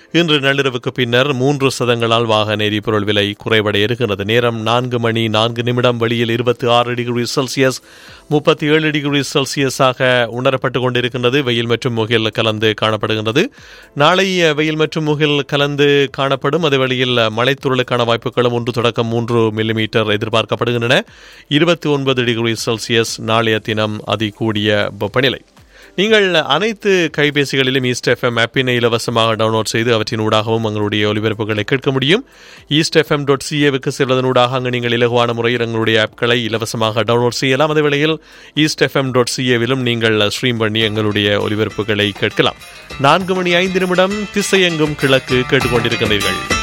இன்று நள்ளிரவுக்கு பின்னர் மூன்று சதங்களால் வாகன எரிபொருள் விலை குறைவடைய இருக்கிறது நேரம் நான்கு மணி நான்கு நிமிடம் வெளியில் இருபத்தி ஆறு டிகிரி செல்சியஸ் முப்பத்தி ஏழு டிகிரி செல்சியஸாக உணரப்பட்டு கொண்டிருக்கின்றது வெயில் மற்றும் முகில் கலந்து காணப்படுகின்றது நாளை வெயில் மற்றும் முகில் கலந்து காணப்படும் அதே வழியில் மழைத்துறலுக்கான வாய்ப்புகளும் ஒன்று தொடக்கம் மூன்று மில்லிமீட்டர் எதிர்பார்க்கப்படுகின்றன இருபத்தி ஒன்பது டிகிரி செல்சியஸ் நாளைய தினம் அதிகூடிய வெப்பநிலை நீங்கள் அனைத்து கைபேசிகளிலும் ஈஸ்ட் எஃப்எம் ஆப்பினை இலவசமாக டவுன்லோட் செய்து அவற்றின் ஊடாகவும் எங்களுடைய ஒலிபரப்புகளை கேட்க முடியும் ஈஸ்ட் எஃப்எம் டாட் சிஏவுக்கு செல்வதனூடாக அங்கு நீங்கள் இலகுவான முறையில் எங்களுடைய ஆப்களை இலவசமாக டவுன்லோட் செய்யலாம் அதே வேளையில் ஈஸ்ட் எஃப்எம் டாட் சிஏவிலும் நீங்கள் ஸ்ட்ரீம் பண்ணி எங்களுடைய ஒலிபரப்புகளை கேட்கலாம் நான்கு மணி ஐந்து நிமிடம் திசையெங்கும் கிழக்கு கேட்டுக்கொண்டிருக்கிறீர்கள்